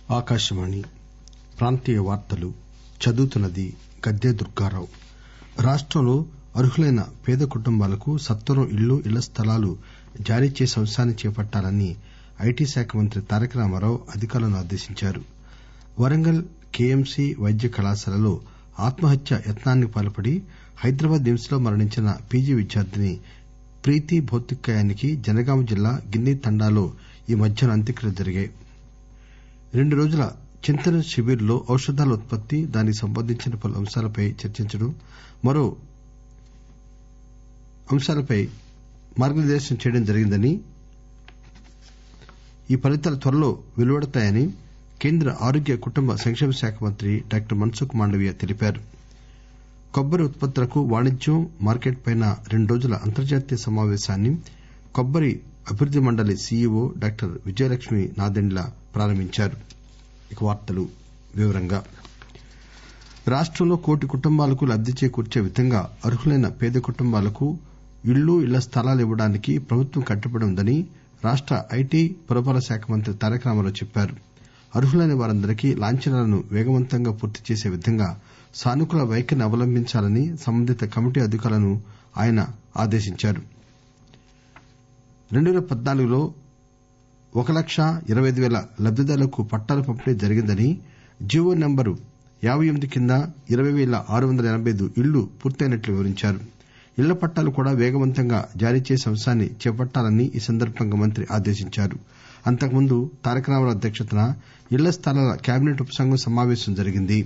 ఆకాశవాణి ప్రాంతీయ వార్తలు చదువుతున్నది గద్దె దుర్గారావు రాష్టంలో అర్హులైన పేద కుటుంబాలకు సత్వరం ఇళ్లు ఇళ్ల స్థలాలు జారీ చేసే అంశాన్ని చేపట్టాలని ఐటి శాఖ మంత్రి తారక రామారావు అధికారులను ఆదేశించారు వరంగల్ కెఎంసి వైద్య కళాశాలలో ఆత్మహత్య యత్నానికి పాల్పడి హైదరాబాద్ నిమ్స్ లో మరణించిన పీజీ విద్యార్థిని ప్రీతి భౌతికకాయానికి జనగామ జిల్లా గిన్ని తండాలో ఈ మధ్యాహ్నం అంత్యక్రియలు జరిగాయి రెండు రోజుల చింతన శిబిర్ లో ఔషధాల ఉత్పత్తి దానికి సంబంధించిన పలు అంశాలపై చర్చించడం పలు అంశాలపై మార్గనిర్దేశం చేయడం జరిగిందని ఈ ఫలితాలు త్వరలో వెలువడతాయని కేంద్ర ఆరోగ్య కుటుంబ సంక్షేమ శాఖ మంత్రి డాక్టర్ మన్సుఖ్ మాండవీయ తెలిపారు కొబ్బరి ఉత్పత్తులకు వాణిజ్యం మార్కెట్ పై రెండు రోజుల అంతర్జాతీయ సమాపేశాన్ని కొబ్బరి అభివృద్ది మండలి సీఈఓ డాక్టర్ విజయలక్ష్మి నాదెండ్ల ప్రారంభించారు రాష్టంలో కోటి కుటుంబాలకు లబ్ది చేకూర్చే విధంగా అర్హులైన పేద కుటుంబాలకు ఇళ్లు ఇళ్ల స్థలాలు ఇవ్వడానికి ప్రభుత్వం కట్టుబడి ఉందని రాష్ట ఐటి పురపాలక శాఖ మంత్రి తారక రామారావు చెప్పారు అర్హులైన వారందరికీ లాంఛనాలను వేగవంతంగా పూర్తి చేసే విధంగా సానుకూల వైఖరిని అవలంబించాలని సంబంధిత కమిటీ అధికారులను ఆయన ఆదేశించారు రెండు పేల పద్నాలుగులో ఒక లక్షా ఇరవై అయిదు పేల లబ్దిదారులకు పట్టాల పంపిణీ జరిగిందని జీవో నంబరు యాబై ఎనిమిది కింద ఇరవై పేల ఆరు వందల ఎనబై అయిదు ఇళ్లు పూర్తయినట్లు వివరించారు ఇళ్ల పట్టాలు కూడా వేగవంతంగా జారీ చేసే అంశాన్ని చేపట్టాలని ఈ సందర్బంగా మంత్రి ఆదేశించారు అంతకుముందు తారక రామారావు అధ్యక్షతన ఇళ్ల స్థలాల కేబినెట్ ఉపసంఘం సమాపేశం జరిగింది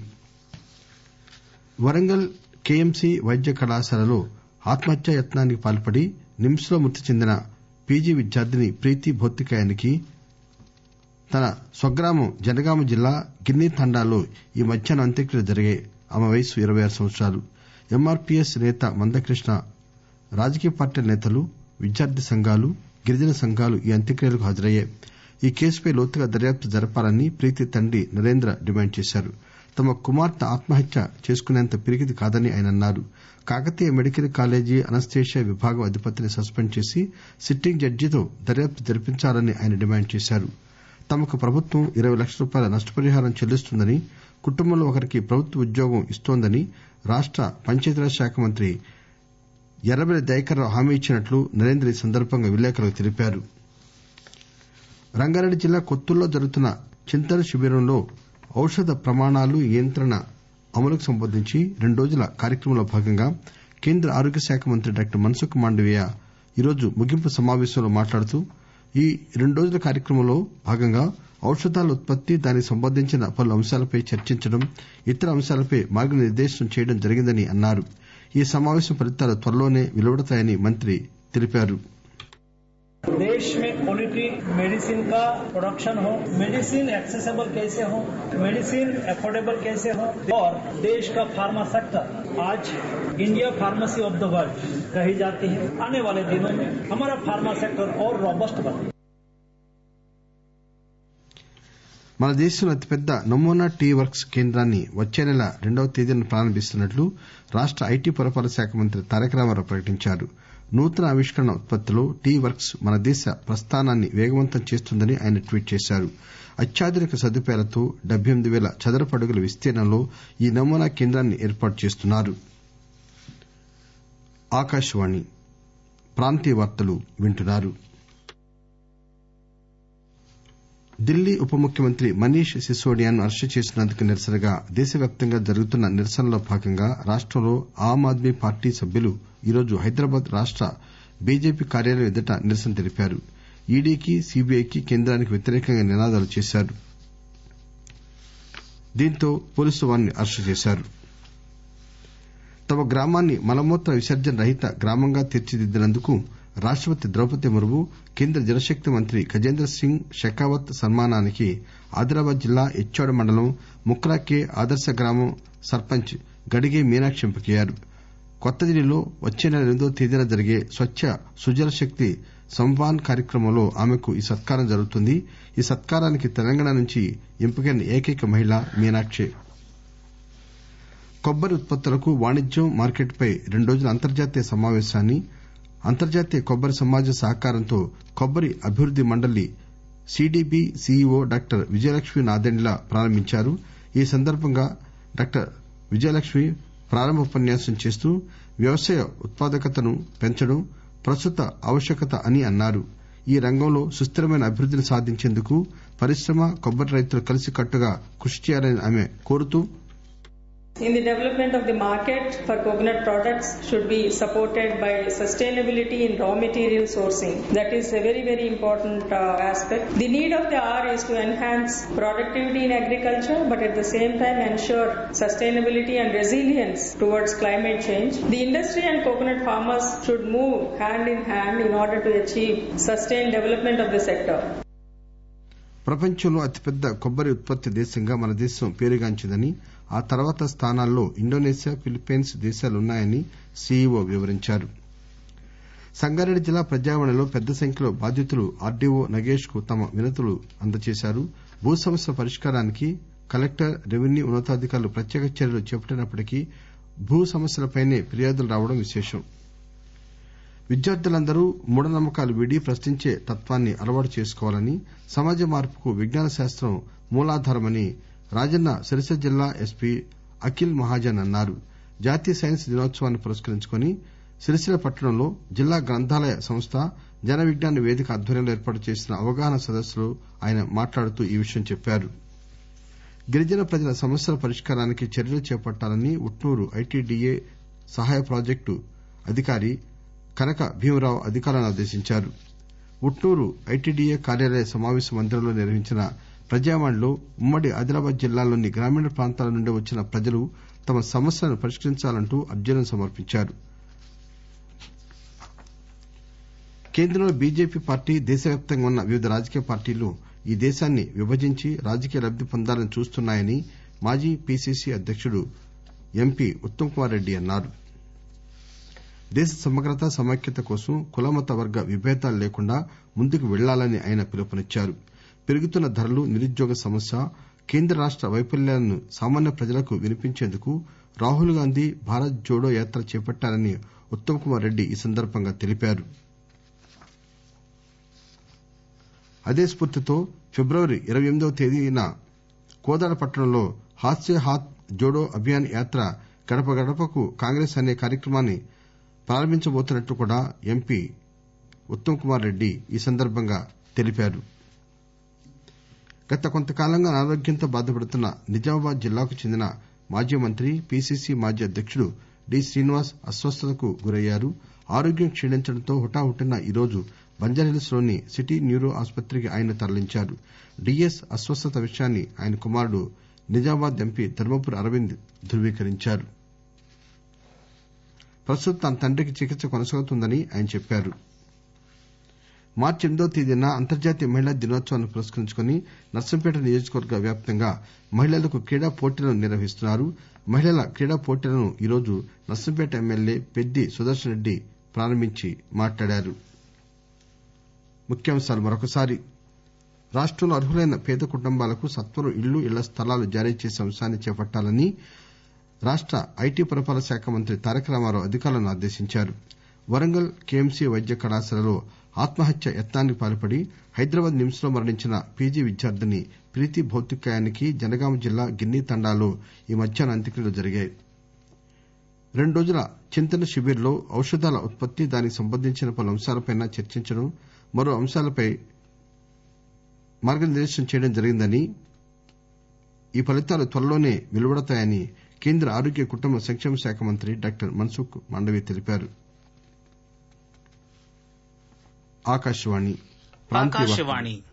వరంగల్ కెఎంసి వైద్య కళాశాలలో ఆత్మహత్యా యత్నానికి పాల్పడి నిమ్స్ లో మృతి చెందిన పీజీ విద్యార్థిని ప్రీతి భౌతికకాయానికి తన స్వగ్రామం జనగామ జిల్లా గిన్ని తండాలో ఈ మధ్యాహ్నం అంత్యక్రియలు జరిగాయి ఆమె వయస్సు ఇరవై ఆరు సంవత్సరాలు ఎంఆర్పీఎస్ నేత మందకృష్ణ రాజకీయ పార్టీల నేతలు విద్యార్థి సంఘాలు గిరిజన సంఘాలు ఈ అంత్యక్రియలకు హాజరయ్యాయి ఈ కేసుపై లోతుగా దర్యాప్తు జరపాలని ప్రీతి తండ్రి నరేంద్ర డిమాండ్ చేశారు తమ కుమార్తె ఆత్మహత్య చేసుకునేంత పిరికిది కాదని ఆయన అన్నారు కాకతీయ మెడికల్ కాలేజీ అనస్థేషియా విభాగం అధిపతిని సస్పెండ్ చేసి సిట్టింగ్ జడ్జితో దర్యాప్తు జరిపించాలని ఆయన డిమాండ్ చేశారు తమకు ప్రభుత్వం ఇరవై లక్షల రూపాయల నష్టపరిహారం చెల్లిస్తుందని కుటుంబంలో ఒకరికి ప్రభుత్వ ఉద్యోగం ఇస్తోందని రాష్ట పంచాయతీరాజ్ శాఖ మంత్రి ఎర్రబెల్లి దయాకర్ రావు హామీ ఇచ్చినట్లు నరేంద్ర ఈ సందర్బంగా విలేకరులకు తెలిపారు రంగారెడ్డి జిల్లా కొత్తూరులో జరుగుతున్న చింతన శిబిరంలో ఔషధ ప్రమాణాలు నియంత్రణ అమలుకు సంబంధించి రెండు రోజుల కార్యక్రమంలో భాగంగా కేంద్ర ఆరోగ్య శాఖ మంత్రి డాక్టర్ మన్సుఖ్ మాండవీయ ఈరోజు ముగింపు సమాపేశంలో మాట్లాడుతూ ఈ రెండు రోజుల కార్యక్రమంలో భాగంగా ఔషధాల ఉత్పత్తి దానికి సంబంధించిన పలు అంశాలపై చర్చించడం ఇతర అంశాలపై మార్గనిర్దేశం చేయడం జరిగిందని అన్నారు ఈ సమాపేశం ఫలితాలు త్వరలోనే వెలువడతాయని మంత్రి తెలిపారు देश में क्वालिटी मेडिसिन का प्रोडक्शन हो मेडिसिन एक्सेसिबल कैसे हो मेडिसिन अफोर्डेबल कैसे हो और देश का फार्मा सेक्टर आज India pharmacy of the world कही जाती है आने वाले दिनों में हमारा फार्मा सेक्टर और रॉबस्ट बने మన దేశంలో అతిపెద్ద నమూనా టీ వర్క్స్ కేంద్రాన్ని వచ్చే నెల రెండవ తేదీన ప్రారంభిస్తున్నట్లు రాష్ట ఐటి పురపాలక శాఖ మంత్రి తారక రామారావు ప్రకటించారు నూతన ఆవిష్కరణ ఉత్పత్తిలో టీ వర్క్స్ మన దేశ ప్రస్థానాన్ని వేగవంతం చేస్తుందని ఆయన ట్వీట్ చేశారు అత్యాధునిక సదుపాయాలతో డెబ్బై ఎనిమిది పేల చదరపు అడుగుల విస్తీర్ణంలో ఈ నమూనా కేంద్రాన్ని ఏర్పాటు చేస్తున్నారు ఢిల్లీ ఉప ముఖ్యమంత్రి మనీష్ సిసోడియాను అరెస్టు చేసినందుకు నిరసనగా దేశవ్యాప్తంగా జరుగుతున్న నిరసనల్లో భాగంగా రాష్టంలో ఆమ్ ఆద్మీ పార్టీ సభ్యులు ఈరోజు హైదరాబాద్ రాష్ట బీజేపీ కార్యాలయం ఎదుట నిరసన తెలిపారు ఈడీకి సీబీఐకి కేంద్రానికి వ్యతిరేకంగా నినాదాలు చేశారు దీంతో పోలీసులు వారిని అరెస్టు చేశారు తమ గ్రామాన్ని మలమూత్ర విసర్జన రహిత గ్రామంగా తీర్చిదిద్దినందుకు రాష్టపతి ద్రౌపది ముర్ము కేంద్ర జలశక్తి మంత్రి గజేంద్ర సింగ్ షెకావత్ సన్మానానికి ఆదిలాబాద్ జిల్లా ఇచ్చోడ మండలం ముక్రా కె ఆదర్శ గ్రామం సర్పంచ్ గడిగే మీనాక్షి ఎంపికయ్యారు కొత్తదిల్లీలో వచ్చే నెల ఎనిమిదవ తేదీన జరిగే స్వచ్చ సుజల శక్తి సంవాన్ కార్యక్రమంలో ఆమెకు ఈ సత్కారం జరుగుతుంది ఈ సత్కారానికి తెలంగాణ నుంచి ఎంపికైన ఏకైక మహిళ మీనాక్షే కొబ్బరి ఉత్పత్తులకు వాణిజ్యం మార్కెట్పై రెండు రోజుల అంతర్జాతీయ సమాపేశాన్ని అంతర్జాతీయ కొబ్బరి సమాజం సహకారంతో కొబ్బరి అభివృద్ది మండలి CDB CEO doctor Vijayalakshmi Nadendla ప్రారంభించారు ఈ సందర్బంగా డాక్టర్ విజయలక్ష్మి ప్రారంభోపన్యాసం చేస్తూ వ్యవసాయ ఉత్పాదకతను పెంచడం ప్రస్తుత ఆవశ్యకత అని అన్నారు ఈ రంగంలో సుస్దిరమైన అభివృద్దిని సాధించేందుకు పరిశ్రమ కొబ్బరి రైతులు కలిసికట్టుగా కృషి చేయాలని ఆమె కోరుతూ In the development of the market for coconut products should be supported by sustainability in raw material sourcing. That is a very, very important uh, aspect. The need of the hour is to enhance productivity in agriculture, but at the same time ensure sustainability and resilience towards climate change. The industry and coconut farmers should move hand in hand in order to achieve sustained development of the sector. ప్రపంచంలో అతిపెద్ద కొబ్బరి ఉత్పత్తి దేశంగా మన దేశం పేరుగాంచిందని ఆ తర్వాత స్థానాల్లో ఇండోనేషియా ఫిలిప్పైన్స్ దేశాలున్నాయని సిఇఓ వివరించారు సంగారెడ్డి జిల్లా ప్రజావాణిలో పెద్ద సంఖ్యలో బాధితులు ఆర్డీఓ నగేష్ కు తమ వినతులు అందజేశారు భూ సమస్యల పరిష్కారానికి కలెక్టర్ రెవెన్యూ ఉన్నతాధికారులు ప్రత్యేక చర్యలు చేపట్టినప్పటికీ భూ సమస్యలపైనే ఫిర్యాదులు రావడం విశేషం విద్యార్థులందరూ మూఢనమ్మకాలు వీడి ప్రశ్నించే తత్వాన్ని అలవాటు చేసుకోవాలని సమాజ మార్పుకు విజ్ఞాన శాస్త్రం మూలాధారమని రాజన్న సిరిసిల్ల జిల్లా ఎస్పీ అఖిల్ మహాజన్ అన్నారు జాతీయ సైన్స్ దినోత్సవాన్ని పురస్కరించుకుని సిరిసిల్ల పట్టణంలో జిల్లా గ్రంథాలయ సంస్థ జన విజ్ఞాన వేదిక ఆధ్వర్యంలో ఏర్పాటు చేసిన అవగాహన సదస్సులో ఆయన మాట్లాడుతూ ఈ విషయం చెప్పారు గిరిజన ప్రజల సమస్యల పరిష్కారానికి చర్యలు చేపట్టాలని ఉట్నూరు ఐటీడీఏ సహాయ ప్రాజెక్టు అధికారి కనక భీమరావు అధికారులను ఆదేశించారు ఉట్నూరు ఐటీడీఏ కార్యాలయ సమావేశ మందిరంలో నిర్వహించిన ప్రజావాణిలో ఉమ్మడి ఆదిలాబాద్ జిల్లాలోని గ్రామీణ ప్రాంతాల నుండి వచ్చిన ప్రజలు తమ సమస్యలను పరిష్కరించాలంటూ అర్జీలను సమర్పించారు కేంద్రంలో బీజేపీ పార్టీ దేశవ్యాప్తంగా ఉన్న వివిధ రాజకీయ పార్టీలు ఈ దేశాన్ని విభజించి రాజకీయ లబ్ది పొందాలని చూస్తున్నాయని మాజీ పీసీసీ అధ్యకుడు ఎంపీ ఉత్తమ్ కుమార్ రెడ్డి అన్నారు దేశ సమగ్రత సమైక్యత కోసం కుల మత వర్గ విభేదాలు లేకుండా ముందుకు వెళ్లాలని ఆయన పిలుపునిచ్చారు పెరుగుతున్న ధరలు నిరుద్యోగ సమస్య కేంద్ర రాష్ట వైఫల్యాలను సామాన్య ప్రజలకు వినిపించేందుకు రాహుల్ గాంధీ భారత్ జోడో యాత్ర చేపట్టారని ఉత్తమ్ కుమార్ రెడ్డి ఈ సందర్బంగా తెలిపారు అదే స్ఫూర్తితో ఫిబ్రవరి ఇరవై ఎనిమిదవ తేదీన కోదాడ పట్టణంలో హాత్ సే హాత్ జోడో అభియాన్ యాత్ర గడప గడపకు కాంగ్రెస్ అనే కార్యక్రమాన్ని ప్రారంభించబోతున్నట్లు కూడా ఎంపీ ఉత్తమ్ కుమార్ రెడ్డి ఈ సందర్బంగా తెలిపారు గత కొంతకాలంగా అనారోగ్యంతో బాధపడుతున్న నిజామాబాద్ జిల్లాకు చెందిన మాజీ మంత్రి పీసీసీ మాజీ అధ్యకుడు డి శ్రీనివాస్ అస్వస్థతకు గురయ్యారు ఆరోగ్యం క్షీణించడంతో హుటాహుటిన ఈరోజు బంజారాహిల్స్ లోని సిటీ న్యూరో ఆసుపత్రికి ఆయన్ను తరలించారు డీఎస్ అస్వస్థత విషయాన్ని ఆయన కుమారుడు నిజామాబాద్ ఎంపీ ధర్మపురి అరవింద్ ధృవీకరించారు ప్రస్తుతం తన తండ్రికి చికిత్స కొనసాగుతోందని ఆయన చెప్పారు మార్చి ఎనిమిదవ తేదీన అంతర్జాతీయ మహిళా దినోత్సవాన్ని పురస్కరించుకుని నర్సంపేట నియోజకవర్గ వ్యాప్తంగా మహిళలకు క్రీడా పోటీలను నిర్వహిస్తున్నారు మహిళల క్రీడా పోటీలను ఈరోజు నర్సంపేట ఎమ్మెల్యే పెద్ది సుదర్శన్ రెడ్డి ప్రారంభించి మాట్లాడారు రాష్టంలో అర్హులైన పేద కుటుంబాలకు సత్వరం ఇళ్లు ఇళ్ల స్థలాలు జారీ చేసే అంశాన్ని చేపట్టాలని రాష్ట ఐటీ పురపాలక శాఖ మంత్రి తారక రామారావు అధికారులను ఆదేశించారు వరంగల్ కేఎంసీ వైద్య కళాశాలలో ఆత్మహత్య యత్నానికి పాల్పడి హైదరాబాద్ నిమ్స్ లో మరణించిన పీజీ విద్యార్థిని ప్రీతి భౌతికకాయానికి జనగామ జిల్లా గిన్ని తండాలో ఈ మధ్యాహ్నం అంత్యక్రియలు జరిగాయి రెండు రోజుల చింతన శిబిర్ లో ఔషధాల ఉత్పత్తి దానికి సంబంధించిన పలు అంశాలపై చర్చించడం మరో అంశాలపై మార్గనిర్దేశం చేయడం జరిగిందని ఈ ఫలితాలు త్వరలోనే వెలువడతాయని కేంద్ర ఆరోగ్య కుటుంబ సంక్షేమ శాఖ మంత్రి డాక్టర్ మన్సుఖ్ మాండవీయ తెలిపారు ఆకాశవాణి